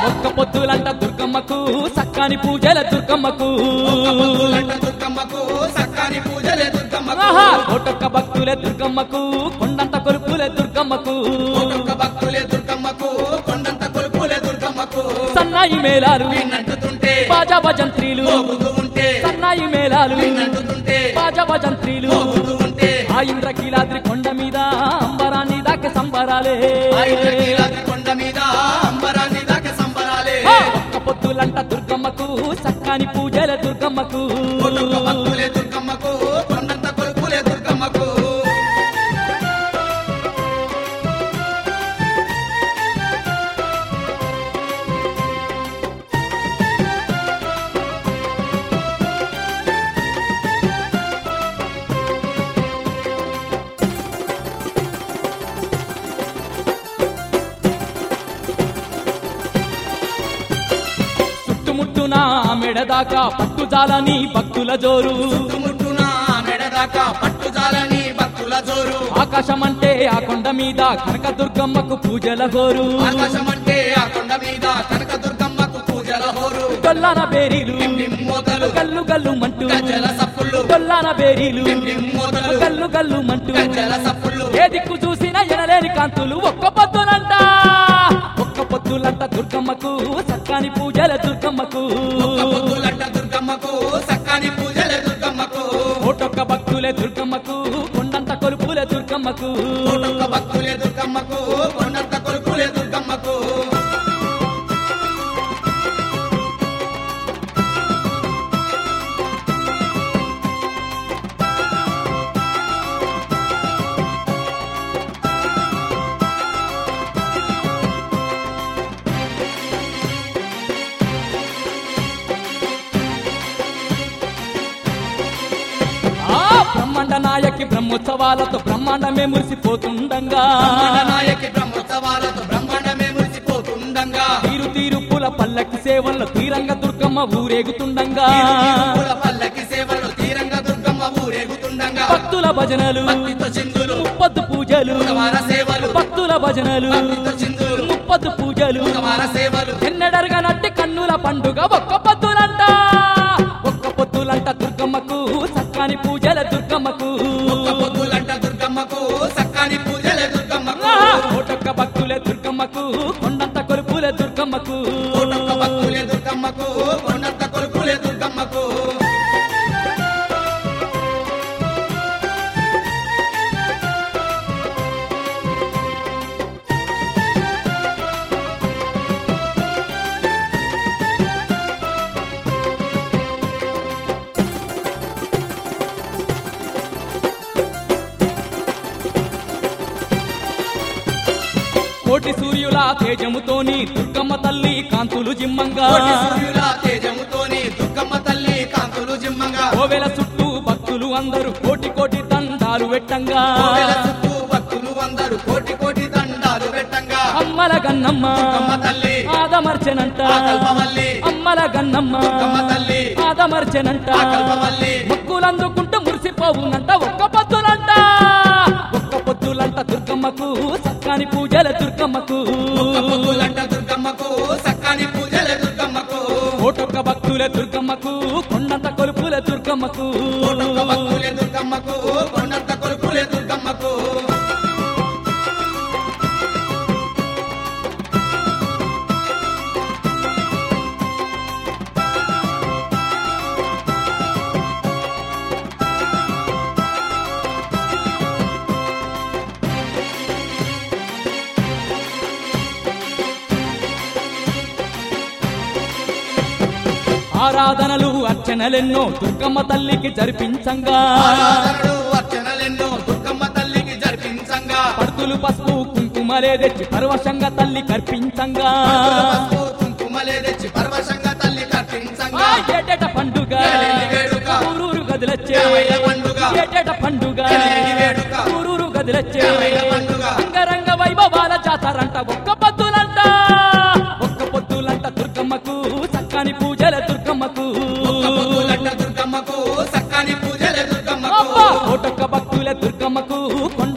ఒక్క పొద్దులంట దుర్గమ్మకు సక్కాని పూజల దుర్గమ్మకు పొద్దులంట దుర్గమ్మకు సక్కాని పూజలే దుర్గమ్మకు ఆహా కోటొక్క భక్తులే దుర్గమ్మకు కొండంత కొలుపులే దుర్గమ్మకు ఒక్కొక్క భక్తులే దుర్గమ్మకు కొండంత కొలుపులే దుర్గమ్మకు సన్నాయి మేళాలు విన్నట్టుతుంటే బాజా భజంత్రీలు మోగుతూ ఉంటే సన్నాయి మేళాలు విన్నట్టుతుంటే బాజా భజంత్రీలు మోగుతూ ఉంటే ఆ ఇంద్రకీలాద్రి కొండ మీద అంబరాన్ని దాకా సంబరాలే ఆ ఇంద్రకీలాద్రి కొండ మీద అంబరాన్ని దాకా సంబరాలే ఆ, ఒక్క పొద్దులంట దుర్గమ్మకు సక్కాని పూజల దుర్గమ్మకు ఒక్కొక్క భక్తులే దుర్గమ్మకు కొండంత కొలుపులే దుర్గమ్మకు చుట్టుముట్టున మెడదాకా పట్టుజాలని భక్తుల జోరు చుట్టుముట్టున మెడదాకా పట్టుజాలని భక్తుల జోరు ఆకాశమంటే ఆ కొండ మీద కనక దుర్గమ్మకు పూజల గోరు ఆకాశం అంటే ఆ కొండ మీద కనక దుర్గమ్మకు పూజల హోరు గొల్లాన బేరీలు మోతలు గల్లు గల్లు మంటూ గజ్జల సప్పుళ్ళు గొల్లాన బేరీలు మోతలు గల్లు గల్లు మంటూ గజ్జల సప్పుళ్ళు ఏ దిక్కు చూసినా ఎనలేని కాంతులు ఒక్క పొద్దులంట ఒక్క పొద్దులంట దుర్గమ్మకు సక్కాని పూజల దుర్గమ్మకు ఒక్క పొద్దులంట దుర్గమ్మకు సక్కాని పూజలే దుర్గమ్మకు కోటొక్క భక్తులే దుర్గమ్మకు కొండంత కొలుపులే దుర్గమ్మకు కోటొక్క భక్తులే దుర్గమ్మకు కొండంత కొలుపులే దుర్గమ్మకు ఆ బ్రహ్మాండ నాయకి బ్రహ్మోత్సవాలతో బ్రహ్మాండమే మురిసిపోతుండగా బ్రహ్మాండ నాయకి బ్రహ్మోత్సవాలతో బ్రహ్మాండమే మురిసిపోతుండగా తీరు తీరు పూల పల్లకి సేవల్లో తీరంగ దుర్గమ్మ ఊరేగుతుండగా పూల పల్లకి సేవలు తీరంగా దుర్గమ్మ ఊరేగుతుండగా భక్తుల భజనలు భక్తితో చిందులు ముప్పద్దు పూజలు వార సేవలు భక్తుల భజనలు భక్తితో చిందులు ముప్పద్దు పూజలు వార సేవలు ఎన్నడరగనట్టి కన్నుల పండుగ ఒక్క పొద్దులంట ఒక్క పొద్దులంట దుర్గమ్మకు సక్కాని పూజల దుర్గమ్మకు ఒక్క పొద్దులంట దుర్గమ్మకు సక్కాని పూజలే దుర్గమ్మకు ఆహా! కోటొక్క భక్తులే దుర్గమ్మకు కొండంత కొలుపులే దుర్గమ్మకు కోటొక్క భక్తులే దుర్గమ్మకు కొండంత కొలుపులే దుర్గమ్మకు కోటి సూర్యుల తేజముతోని దుర్గమ్మ తల్లి కాంతులు జిమ్మంగా కోటి సూర్యుల తేజముతోని దుర్గమ్మ తల్లి కాంతులు జిమ్మంగా కోవెల చుట్టూ భక్తులు అందరూ కోటి కోటి దండాలు పెట్టంగా కోవెల చుట్టూ భక్తులు అందరూ కోటి కోటి దండాలు పెట్టంగా అమ్మల గన్నమ్మ దుర్గమ్మ తల్లి ఆదమర్చెనంట ఆ కల్పవల్లి అమ్మల గన్నమ్మ దుర్గమ్మ తల్లి ఆదమర్చెనంట ఆ కల్పవల్లి మొక్కులందుకుంటూ మురిసిపోవునంట ఒక్క పొద్దులంట ఒక్క పొద్దులంట దుర్గమ్మకు సక్కాని పూజల దుర్గమ్మకు ఒక్క పొద్దులంట దుర్గమ్మకు సక్కాని పూజలే దుర్గమ్మకు కోటొక్క భక్తుల దుర్గమ్మకు కొండంత కొలుపుల దుర్గమ్మకు కోటొక్క భక్తులే దుర్గమ్మకు కొండంత కొలుపులే దుర్గమ్మకు ఆరాధనలు అర్చనలెన్నో దుర్గమ్మ తల్లికి జరిపించంగా ఆరాధనలు అర్చనలెన్నో దుర్గమ్మ తల్లికి జరిపించంగా పడుతులు పసుపు కుంకుమలే తెచ్చి పరవశంగా తల్లి కర్పించంగా పసుపు కుంకుమలే తెచ్చి పరవశంగా తల్లి ఆ కర్పించంగా ఏటేట పండుగ ఏలేని వేడుక. ఊరూరు గదిలచ్చే ఏమైనా పండుగ. ఏటేట పండుగ ఏలేని వేడుక. ఊరూరు గదిలచ్చే ఏమైనా పండుగ. అంగరంగ వైభవాల జాతరంట ఒక్క పొద్దులంట ఒక్క పొద్దులంట దుర్గమ్మకు చక్కని పూజల దుర్గమ్మకు ఒక్క పొద్దులంట దుర్గమ్మకు సక్కాని పూజలే దుర్గమ్మకు అబ్బా! కోటొక్క భక్తుల దుర్గమ్మకు కొండ